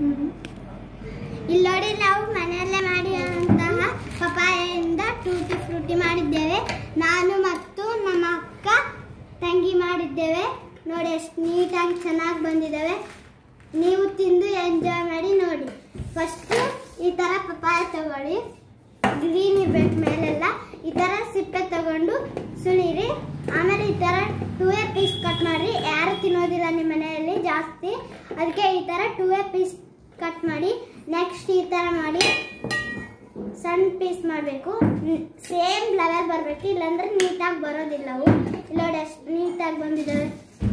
ಇಲ್ಲಿ ನೋಡಿ ನಾವು ಮನೆಯಲ್ಲೇ ಮಾಡಿರುವಂತಹ ಪಪಾಯಿಂದ ಟೂಟಿ ಫ್ರೂಟಿ ಮಾಡಿದ್ದೇವೆ ನಾನು ಮತ್ತು ನಮ್ಮ ಅಕ್ಕ ತಂಗಿ ಮಾಡಿದ್ದೇವೆ ನೋಡಿ ಎಷ್ಟು ನೀಟಾಗಿ ಚೆನ್ನಾಗಿ ಬಂದಿದ್ದಾವೆ ನೀವು ತಿಂದು ಎಂಜಾಯ್ ಮಾಡಿ ನೋಡಿ ಫಸ್ಟು ಈ ಥರ ಪಪಾಯ ತಗೊಳ್ಳಿ ಗ್ರೀನ್ ಇರ್ಬೇಕು ಮೇಲೆಲ್ಲ ಈ ಥರ ಸಿಪ್ಪೆ ತಗೊಂಡು ಸುಳಿರಿ ಆಮೇಲೆ ಈ ಥರ ಟೂ ಎ ಪೀಸ್ ಕಟ್ ಮಾಡಿ ಯಾರು ತಿನ್ನೋದಿಲ್ಲ ನಿಮ್ಮ ಮನೆಯಲ್ಲಿ ಜಾಸ್ತಿ ಅದಕ್ಕೆ ಈ ಥರ ಟೂ ಎ ಪೀಸ್ ಕಟ್ ಮಾಡಿ ನೆಕ್ಸ್ಟ್ ಈ ಥರ ಮಾಡಿ ಸಣ್ಣ ಪೀಸ್ ಮಾಡಬೇಕು ಸೇಮ್ ಲೆವೆಲ್ ಬರಬೇಕು ಇಲ್ಲಾಂದ್ರೆ ನೀಟಾಗಿ ಬರೋದಿಲ್ಲ ಅವು ಇಲ್ಲಿ ನೋಡಿ ಎಷ್ಟು ನೀಟಾಗಿ ಬಂದಿದ್ದಾವೆ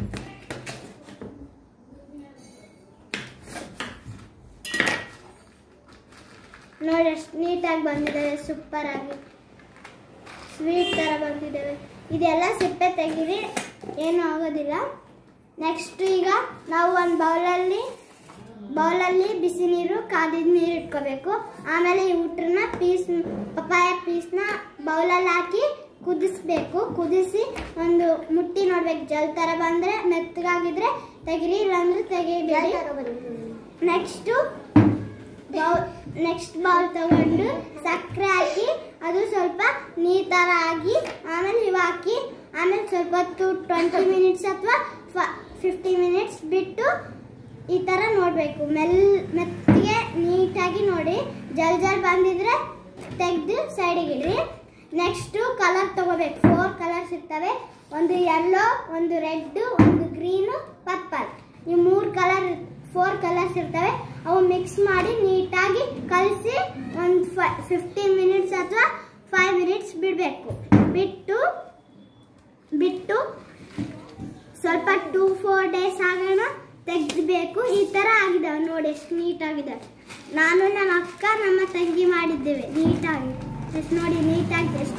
ನೋಡಿ ಎಷ್ಟು ನೀಟಾಗಿ ಬಂದಿದ್ದಾವೆ ಸೂಪರ್ ಆಗಿ ಸ್ವೀಟ್ ಥರ ಬಂದಿದ್ದಾವೆ ಇದೆಲ್ಲ ಸಿಪ್ಪೆ ತೆಗೀರಿ ಏನೂ ಆಗೋದಿಲ್ಲ ನೆಕ್ಸ್ಟ್ ಈಗ ನಾವು ಒಂದು ಬೌಲಲ್ಲಿ ಬೌಲಲ್ಲಿ ಬಿಸಿ ನೀರು ಕಾದಿದ ನೀರು ಇಟ್ಕೋಬೇಕು ಆಮೇಲೆ ಈ ಊಟನ ಪೀಸ್ ಪಪಾಯ ಪೀಸ್ನ ಬೌಲಲ್ಲಿ ಹಾಕಿ ಕುದಿಸ್ಬೇಕು ಕುದಿಸಿ ಒಂದು ಮುಟ್ಟಿ ನೋಡ್ಬೇಕು ಜಲ್ ಥರ ಬಂದರೆ ಮೆತ್ತಗಾಗಿದ್ರೆ ತೆಗಿರಿ ಇಲ್ಲಾಂದ್ರೆ ತೆಗಿಬೇಡಿ ನೆಕ್ಸ್ಟು ಬೌಲ್ ನೆಕ್ಸ್ಟ್ ಬೌಲ್ ತಗೊಂಡು ಸಕ್ಕರೆ ಹಾಕಿ ಅದು ಸ್ವಲ್ಪ ನೀರ್ ಥರ ಆಗಿ ಆಮೇಲೆ ಇವು ಹಾಕಿ ಆಮೇಲೆ ಸ್ವಲ್ಪ ಹೊತ್ತು ಟ್ವೆಂಟಿ ಮಿನಿಟ್ಸ್ ಅಥವಾ ಫಿಫ್ಟಿ ಮಿನಿಟ್ಸ್ ಬಿಟ್ಟು ಈ ಥರ ನೋಡಬೇಕು ಮೆಲ್ ಮೆತ್ತಿಗೆ ನೀಟಾಗಿ ನೋಡಿ ಜಲ್ ಜಲ್ ಬಂದಿದ್ರೆ ತೆಗೆದು ಸೈಡಿಗೆ ಇಡ್ರಿ ನೆಕ್ಸ್ಟು ಕಲರ್ ತಗೋಬೇಕು ಫೋರ್ ಕಲರ್ಸ್ ಇರ್ತವೆ ಒಂದು ಯೆಲ್ಲೋ ಒಂದು ರೆಡ್ ಒಂದು ಗ್ರೀನು ಪರ್ಪಲ್ ಈ ಮೂರು ಕಲರ್ ಫೋರ್ ಕಲರ್ಸ್ ಇರ್ತವೆ ಅವು ಮಿಕ್ಸ್ ಮಾಡಿ ನೀಟಾಗಿ ಕಲಸಿ ಒಂದು ಫೈ ಫಿಫ್ಟೀನ್ ಮಿನಿಟ್ಸ್ ಅಥವಾ ಫೈವ್ ಮಿನಿಟ್ಸ್ ಬಿಡಬೇಕು ಬಿಟ್ಟು ಬಿಟ್ಟು ಸ್ವಲ್ಪ ಟೂ ಫೋರ್ ಡೇಸ್ ಆಗೋಣ ತೆಗೆದ್ಬೇಕು ಈ ಥರ ಆಗಿದ್ದಾವೆ ನೋಡಿ ಎಷ್ಟು ನೀಟಾಗಿದೆ ನಾನು ನಮ್ಮ ಅಕ್ಕ ನಮ್ಮ ತಂಗಿ ಮಾಡಿದ್ದೇವೆ ನೀಟಾಗಿ ಎಷ್ಟು ನೋಡಿ ನೀಟಾಗಿ ಎಷ್ಟು